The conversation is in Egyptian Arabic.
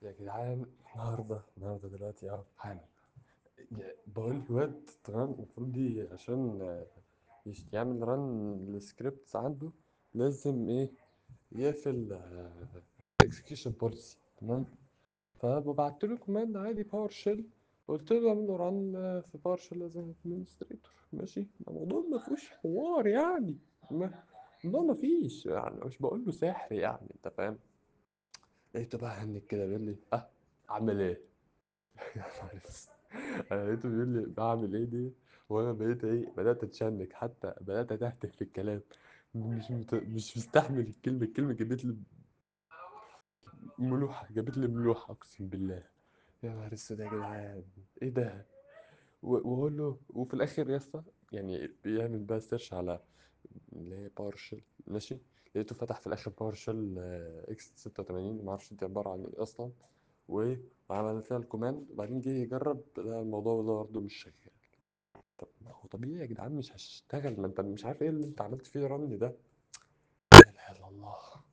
يا جدعان النهارده النهارده دلوقتي اهو حالا يا- بقول الواد تمام المفروض دي عشان آه، يش- يعمل ران السكريبتس عنده لازم ايه يقفل اكسكيوشن بوليسي تمام فببعت له كوماند عادي باور شيل قلت له اعمل له ران في باور شيل از ادمنستريتور ماشي الموضوع ما فيهوش حوار يعني ما- الموضوع ما فيش يعني مش بقول له سحر يعني انت فاهم لقيته بقى هنك كده بيقول لي اه اعمل ايه يا نهار اسود. انا لقيته بيقول لي بعمل ايه دي وانا بقيت ايه بدات اتشنج حتى بدات اتهته في الكلام مش مت... مش مستحمل الكلمه الكلمه جابت لي ملوحه جابت لي ملوحه اقسم بالله يا نهار اسود يا جدعان ايه ده و- واقول له وفي الاخر يا اسطى يعني بيعمل بقى سيرش على اللي هي باور شيل ماشي لقيته فتح في الاخر باور شيل اكس 86 ما اعرفش دي عباره عن ايه اصلا وايه وعمل فيها الكوماند وبعدين جه يجرب لا الموضوع ده برضه مش شغال طب ما هو طبيعي يا جدعان مش هشتغل ما انت مش عارف ايه اللي انت عملت فيه رن ده لا اله الا الله